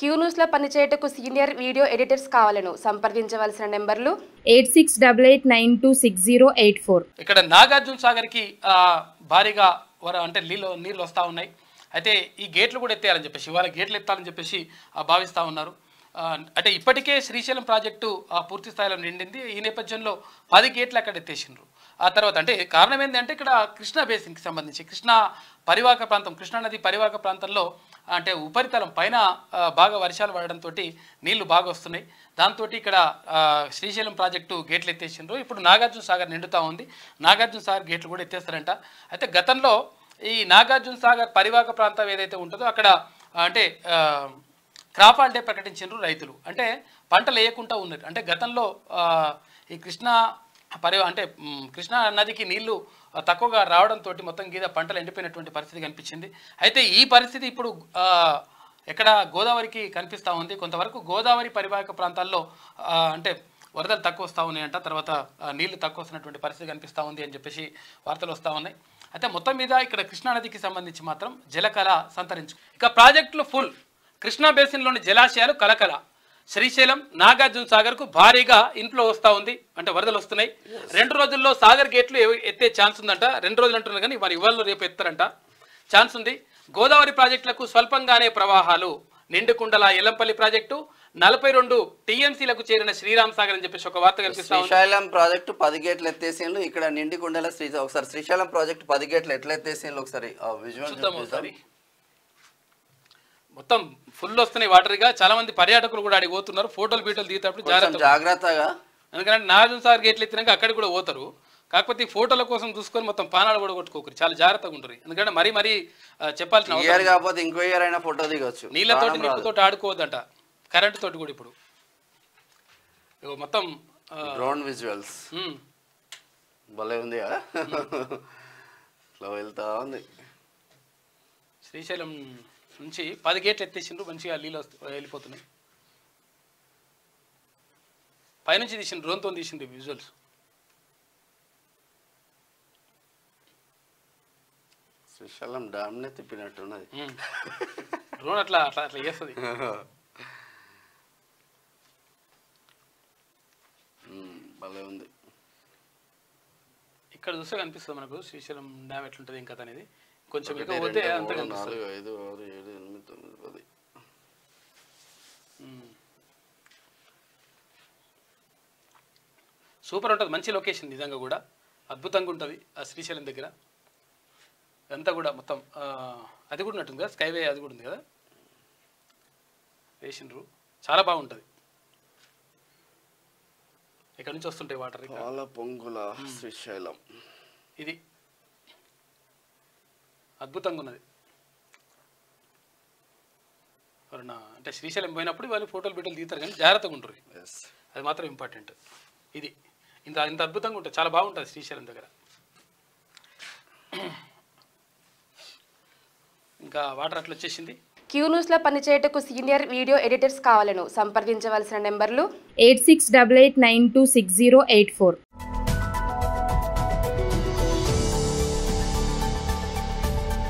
Queue న్యూస్లో పనిచేయటకు senior video editors కావాలను సంప్రదించవలసిన నెంబర్లు eight six double eight nine two six zero eight four ఇక్కడ నాగార్జున సాగర్కి ఆ, భారీగా వర అంటే నీళ్ళు నీళ్ళు వస్తూ ఉన్నాయి అయితే ఈ గేట్లు కూడా ఎత్తేయాలని చెప్పేసి ఇవాళ గేట్లు ఎత్తాలని చెప్పేసి ఆ, భావిస్తూ ఉన్నారు ఆ, అంటే ఇప్పటికే శ్రీశైలం ప్రాజెక్టు ఆ, పూర్తి స్థాయిలో నిండింది ఈ నేపథ్యంలో పది గేట్లు అక్కడ ఎత్తేసిండ్రు ఆ తర్వాత అంటే కారణం ఏంటంటే ఇక్కడ కృష్ణా బేసిన్కి సంబంధించి కృష్ణా పరివాహక ప్రాంతం కృష్ణా నది పరివాహక ప్రాంతంలో అంటే ఉపరితలం పైన ఆ, బాగా వర్షాలు పడడంతో నీళ్లు బాగా వస్తున్నాయి దాంతో ఇక్కడ ఆ, శ్రీశైలం ప్రాజెక్టు గేట్లు ఎత్తేసిండ్రు ఇప్పుడు నాగార్జున సాగర్ నిండుతూ ఉంది నాగార్జున సాగర్ గేట్లు కూడా ఎత్తేస్తారంట అయితే గతంలో ఈ నాగార్జున సాగర్ పరివాహక ప్రాంతం ఏదైతే ఉంటుందో అక్కడ ఆ, అంటే ఆ, క్రాప్ హాలిడే ప్రకటించారు రైతులు అంటే పంటలు వేయకుండా ఉన్నారు అంటే గతంలో ఆ, ఈ కృష్ణా పరి అంటే మ్, కృష్ణా నదికి నీళ్లు ఆ, తక్కువగా రావడంతో మొత్తం గీద పంటలు ఎండిపోయినటువంటి పరిస్థితి కనిపించింది అయితే ఈ పరిస్థితి ఇప్పుడు ఆ, ఎక్కడ గోదావరికి కనిపిస్తూ ఉంది కొంతవరకు గోదావరి పరివాహక ప్రాంతాల్లో ఆ, అంటే వరదలు తక్కువ వస్తూ ఉన్నాయంట తర్వాత ఆ, నీళ్లు తక్కువ వస్తున్నటువంటి పరిస్థితి కనిపిస్తూ ఉంది అని చెప్పేసి వార్తలు వస్తూ ఉన్నాయి అయితే మొత్తం మీద ఇక్కడ కృష్ణా నదికి సంబంధించి మాత్రం జలకళ సంతరించు ఇక ప్రాజెక్టులు ఫుల్ కృష్ణా బేసిన్లోని జలాశయాలు కలకల శ్రీశైలం నాగార్జున సాగర్కు భారీగా ఇన్ఫ్లో వస్తూ ఉంది అంటే వరదలు వస్తున్నాయి రెండు రోజుల్లో సాగర్ గేట్లు ఎవ- ఎత్తే ఛాన్స్ ఉందంట రెండు రోజులు అంటున్నారు కానీ మరి ఇవాళ రేపు ఎత్తారంట ఛాన్స్ ఉంది గోదావరి ప్రాజెక్టులకు స్వల్పంగానే ప్రవాహాలు నిండుకుండల ఎల్లంపల్లి ప్రాజెక్టు నలభై రెండు టీఎంసీలకు చేరిన శ్రీరామ్ సాగర్ అని చెప్పేసి ఒక వార్త కనిపిస్తా ఉంది శ్రీశైలం ప్రాజెక్టు పది గేట్లు ఎత్తేసిండ్రు ఇక్కడ నిండికుండల శ్రీ ఒకసారి శ్రీశైలం ప్రాజెక్టు పది గేట్లు ఎట్లా ఎత్తేసిండ్రు ఒకసారి ఆ విజువల్ చూద్దాం ఒకసారి మొత్తం ఫుల్ వస్తున్నాయి వాటర్గా చాలా మంది పర్యాటకులు కూడా అడిగి పోతున్నారు ఫోటోలు బీటోలు దిగేటప్పుడు కొంచెం జాగ్రత్త జాగ్రత్తగా ఎందుకంటే నాగార్జున సాగర్ గేట్లు ఎత్తినాక అక్కడికి కూడా పోతారు కాకపోతే ఈ ఫోటోల కోసం చూసుకొని మొత్తం పానాలు కూడా కొట్టుకోకరు చాలా జాగ్రత్తగా ఉంటారు ఎందుకంటే మరీ మరీ ఆ, చెప్పాల్సిన అవసరం ఇయర్ కాకపోతే ఇంకో ఇయర్ అయినా ఫోటో దిగొచ్చు నీళ్ళతోటి ప్రాణం రాదు. నిప్పుతోటి ఆడుకోవద్దంట కరెంటు తోటి కూడా ఇప్పుడు ఇగో మొత్తం ఆ, డ్రోన్ విజువల్స్ ఉమ్, భలే ఉంది కదా ఇట్లా వెళ్తా ఉంది శ్రీశైలం నుంచి పది గేట్లు ఎత్తేసిండ్రు మంచిగా నీళ్ళు వస్తు- వెళ్ళిపోతున్నాయి పైనుంచి తీసిండ్రు డ్రోన్తో తీసిండ్రు విజువల్స్ శ్రీశైలం డామ్ నే తిప్పినట్టున్నది డ్రోన్ అట్లా అట్లా అట్లా చేస్తుంది ఉమ్, భలే ఉంది ఇక్కడ చూస్తే కనిపిస్తుంది మనకు శ్రీశైలం డ్యామ్ ఎట్లుంటుంది ఇంకా అనేది కొంచెం ఒకటి, ఇక పోతే రెండు, అంత మూడు, కనిపిస్తుంది నాలుగు ఐదు ఆరు ఏడు ఎనిమిది తొమ్మిది పది ఉమ్. సూపర్ ఉంటుంది మంచి లొకేషన్ నిజంగా కూడా అద్భుతంగా ఉంటుంది ఆ శ్రీశైలం దగ్గర అంతా కూడా మొత్తం ఆ, అది కూడా ఉన్నట్టుంది కదా స్కైవే అది కూడా ఉంది కదా వేసిండ్రు చాలా బాగుంటుంది ఇక్కడ నుంచి వస్తుంటాయి వాటర్ ఇక్కడ పాల పొంగుల శ్రీశైలం ఇది అద్భుతంగా ఉన్నది ఎవరన్నా అంటే శ్రీశైలం పోయినప్పుడు వాళ్ళు ఫోటోలు బిడ్డలు తీస్తారు కానీ జాగ్రత్తగా ఉంటారు ఎస్ అది మాత్రం ఇంపార్టెంట్ ఇది ఇంత ఇంత అద్భుతంగా ఉంటుంది చాలా బాగుంటుంది శ్రీశైలం దగ్గర ఇంకా వాటర్ అట్లా వచ్చేసింది క్యూ న్యూస్లో పనిచేయటకు సీనియర్ వీడియో ఎడిటర్స్ కావాలను సంప్రదించవలసిన నెంబర్లు eight six double eight nine two six zero eight four